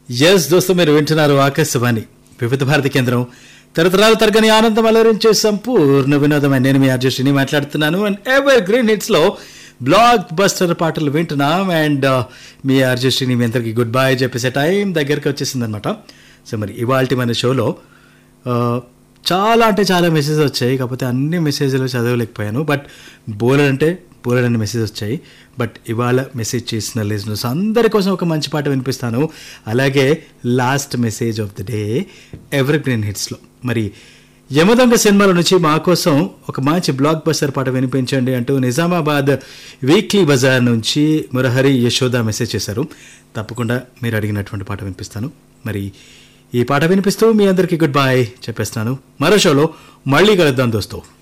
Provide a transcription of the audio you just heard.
yes దోస్తు మీరు వింటున్నారు ఆకాశవాణి వివిధ భారతి కేంద్రం తరతరాల తరగని ఆనందం అలరించే సంపూర్ణ వినోదమైన నేను మీ ఆర్జస్టిని మాట్లాడుతున్నాను అండ్ ఎవర్ గ్రీన్ హిట్స్ లో బ్లాక్ బస్టర్ పాటలు వింటున్నాం అండ్ మీ ఆర్జస్టిని మీ అందరికి గుడ్ బై చెప్పేసే టైం దగ్గరికి వచ్చేసింది అనమాట సో మరి ఇవాళ మన షోలో ఆ, చాలా అంటే చాలా మెసేజ్ వచ్చాయి కాకపోతే అన్ని మెసేజ్లు చదవలేకపోయాను బట్ బోలెడ్ అంటే బోలెడ్ అన్ని మెసేజ్ వచ్చాయి బట్ ఇవాళ మెసేజ్ చేసిన లిజనర్స్ అందరి కోసం ఒక మంచి పాట వినిపిస్తాను అలాగే last message of the day evergreen హిట్స్లో మరి యమదొంగ సినిమాల నుంచి మా కోసం ఒక మంచి బ్లాక్ బస్టర్ పాట వినిపించండి అంటూ నిజామాబాద్ వీక్లీ బజార్ నుంచి మురహరి యశోద మెసేజ్ చేశారు తప్పకుండా మీరు అడిగినటువంటి పాట వినిపిస్తాను మరి ఈ పాట వినిపిస్తూ మీ అందరికీ గుడ్ బై చెప్పేస్తున్నాను మరో షోలో మళ్ళీ కలుద్దాం దోస్తు